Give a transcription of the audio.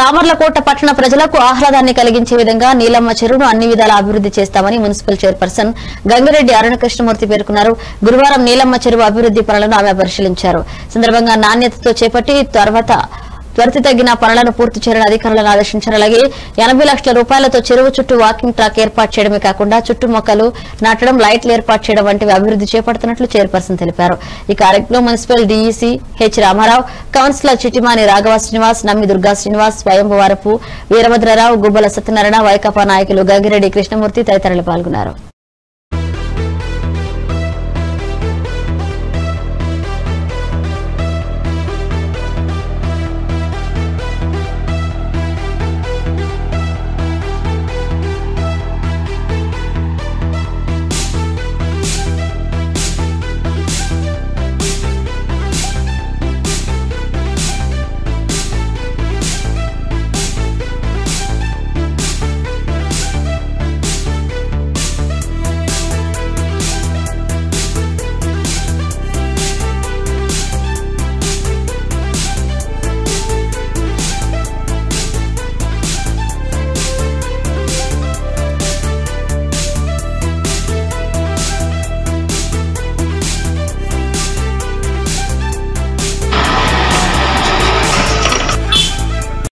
సామర్లకోట పట్టణ ప్రజలకు ఆహ్లాదాన్ని కలిగించే విధంగా నీలమ్మ చెరువును అన్ని విధాలా అభివృద్ధి చేస్తామని మున్సిపల్ చైర్పర్సన్ గంగిరెడ్డి అరుణకృష్ణమూర్తి పేర్కొన్నారు గురువారం నీలమ్మ చెరువు అభివృద్ధి పనులను ఆమె పరిశీలించారు సందర్భంగా నాణ్యతతో చేపట్టి తర్వాత త్వరితగిన పనులను పూర్తి చేయాలని అధికారులను ఆదేశించారు అలాగే ఎనభై లక్షల రూపాయలతో చెరువు చుట్టూ వాకింగ్ ట్రాక్ ఏర్పాటు చేయడమే కాకుండా చుట్టూ మొక్కలు నాటడం లైట్లు ఏర్పాటు చేయడం వంటివి అభివృద్ధి చేపడుతున్నట్లు చైర్పర్సన్ తెలిపారు ఈ కార్యక్రమంలో municipal DEC H Ramarao councillor Chitimani Raghava Srinivas Nammi Durga Srinivas స్వయంభవరపు Veerabhadrarao గుబ్బల సత్యనారాయణ వైకాపా నాయకులు గంగిరెడ్డి కృష్ణమూర్తి తదితరులు పాల్గొన్నారు